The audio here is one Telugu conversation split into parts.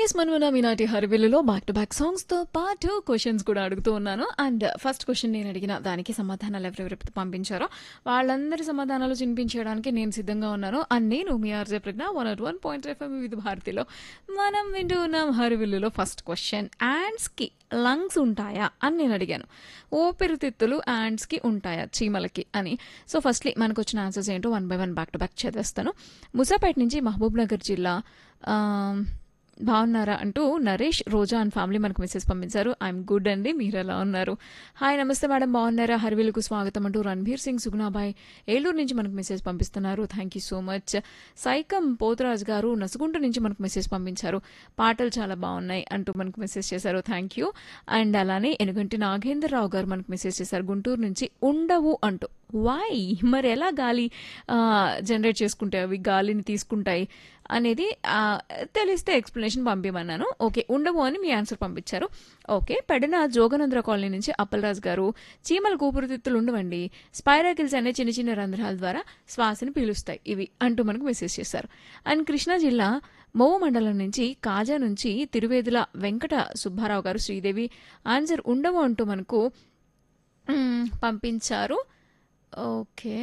ఎస్ మనమున మీనాటి హరివిల్లులో బ్యాక్ టు బ్యాక్ సాంగ్స్ తో పాటు క్వశ్చన్స్ కూడా అడుగుతూ ఉన్నాను అండ్ ఫస్ట్ క్వశ్చన్ నేను అడిగిన దానికి సమాధానాలు ఎవరెవరైతే పంపించారో వాళ్ళందరి సమాధానాలు వినిపించడానికి నేను సిద్ధంగా ఉన్నాను అండ్ నేను మీ RJ Pragna one at one point FM Vividh భారతిలో మనం వింటూ ఉన్నాం హరివిల్లులో ఫస్ట్ క్వశ్చన్ కి లంగ్స్ ఉంటాయా అని నేను అడిగాను ఊపిరితిత్తులు కి ఉంటాయా చీమలకి అని సో ఫస్ట్లీ మనకు వచ్చిన ఆన్సర్స్ ఏంటో one by one back to back చదివేస్తాను ముసాపేట నుంచి మహబూబ్ నగర్ జిల్లా ఆ, బాగున్నారా అంటూ నరేష్ రోజా అండ్ ఫ్యామిలీ మనకు మెసేజ్ పంపించారు ఐఎమ్ గుడ్ అండి మీరు ఎలా ఉన్నారు హాయ్ నమస్తే మేడం బాగున్నారా హర్విల్కు స్వాగతం అంటూ రణ్బీర్ సింగ్ సుగుణాబాయ్ ఏలూరు నుంచి మనకు మెసేజ్ పంపిస్తున్నారు thank you so much Saikam Pothuraj గారు నసుగుంట నుంచి మనకు మెసేజ్ పంపించారు పాటలు చాలా బాగున్నాయి అంటూ మనకు మెసేజ్ చేశారు థ్యాంక్ యూ అండ్ అలానే ఎనుగంటి నాగేంద్రరావు గారు మనకు మెసేజ్ చేశారు గుంటూరు నుంచి ఉండవు అంటూ వై మరి ఎలా గాలి జనరేట్ చేసుకుంటాయి అవి గాలిని తీసుకుంటాయి అనేది ఆ, తెలిస్తే ఎక్స్ప్లెనేషన్ పంపించమన్నాను ఓకే ఉండవు అని మీ ఆన్సర్ పంపించారు ఓకే పెడన జోగనంద్ర కాలనీ నుంచి అప్పలరాజు గారు చీమల కూపురుతిత్తులు ఉండవండి స్పైరాకిల్స్ అనే చిన్న చిన్న రంధ్రాల ద్వారా శ్వాసని పీలుస్తాయి ఇవి అంటూ మనకు మెసేజ్ చేశారు అండ్ కృష్ణా జిల్లా మోవ మండలం నుంచి కాజా నుంచి తిరువేదుల వెంకట సుబ్బారావు గారు శ్రీదేవి ఆన్సర్ ఉండవు అంటూ మనకు మ్, పంపించారు okay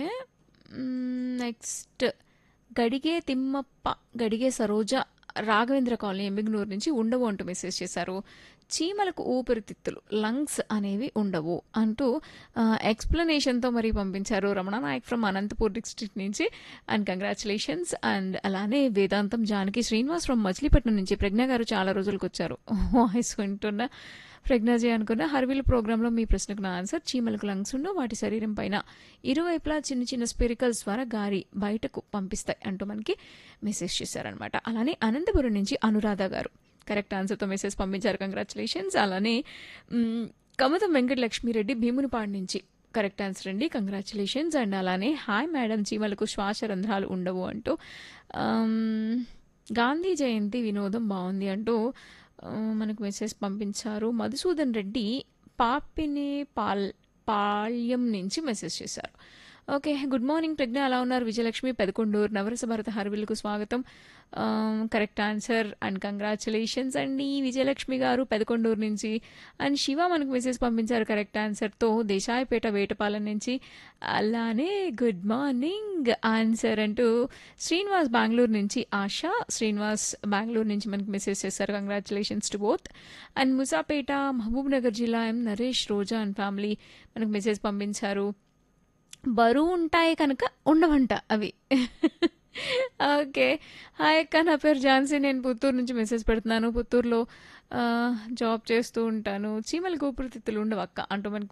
next Gadige Thimmappa Gadige Saroja Raghavendra colony Yemmiganur నుంచి ఉండవు అంటూ మెసేజ్ చేశారు చీమలకు ఊపిరితిత్తులు లంగ్స్ అనేవి ఉండవు అంటూ ఎక్స్ప్లెనేషన్తో మరి పంపించారు రమణ నాయక్ ఫ్రమ్ అనంతపూర్ డిస్ట్రిక్ట్ నుంచి అండ్ కంగ్రాచులేషన్స్ అండ్ అలానే వేదాంతం జానకి శ్రీనివాస్ ఫ్రమ్ మచిలీపట్నం నుంచి ప్రజ్ఞ గారు చాలా రోజులకు వచ్చారు వాయిస్ వింటున్న ప్రజ్ఞాజీ అనుకున్న హర్విల్ ప్రోగ్రాంలో మీ ప్రశ్నకు నా ఆన్సర్ చీమలకు లంగ్స్ ఉండవు వాటి శరీరం పైన ఇరువైపులా చిన్న చిన్న స్పెరికల్స్ ద్వారా గాలి బయటకు పంపిస్తాయి అంటూ మనకి మెసేజ్ చేశారనమాట అలానే అనంతపురం నుంచి అనురాధ గారు కరెక్ట్ ఆన్సర్తో మెసేజ్ పంపించారు కంగ్రాచులేషన్స్ అలానే మ్, కమతం వెంకటలక్ష్మిరెడ్డి భీమునిపాడు నుంచి కరెక్ట్ ఆన్సర్ అండి కంగ్రాచులేషన్స్ అండ్ అలానే హాయ్ మేడం చీమలకు శ్వాస రంధ్రాలు ఉండవు అంటూ ఆమ్, గాంధీ జయంతి వినోదం బాగుంది అంటూ ఆ, మనకు మెసేజ్ పంపించారు మధుసూదన్ రెడ్డి పాపిని పాల్ పాళ్యం నుంచి మెసేజ్ చేశారు ఓకే గుడ్ మార్నింగ్ ప్రజ్ఞ ఎలా ఉన్నారు విజయలక్ష్మి పెదకొండూరు నవరస భారత హర్విల్కు స్వాగతం కరెక్ట్ ఆన్సర్ అండ్ కంగ్రాచులేషన్స్ అండి విజయలక్ష్మి గారు పెదకొండూరు నుంచి అండ్ శివ మనకు మెసేజ్ పంపించారు కరెక్ట్ ఆన్సర్తో దేశాయపేట వేటపాలెం నుంచి అలానే గుడ్ మార్నింగ్ ఆన్సర్ అంటూ శ్రీనివాస్ బెంగళూరు నుంచి ఆశ శ్రీనివాస్ బెంగళూరు నుంచి మనకి మెసేజ్ చేశారు congratulations to both and Musapeta Mahbubnagar జిల్లా M Naresh Roja and family మనకు మెసేజ్ పంపించారు బరువు ఉంటాయి కనుక ఉండవంట అవి ఓకే హాయ్ అక్క నా పేరు ఝాన్సీ నేను పుత్తూరు నుంచి మెసేజ్ పెడుతున్నాను పుత్తూరులో ఆ, జాబ్ చేస్తూ ఉంటాను చీమల ఊపిరితిత్తులు ఉండవు అక్క అంటూ మనకి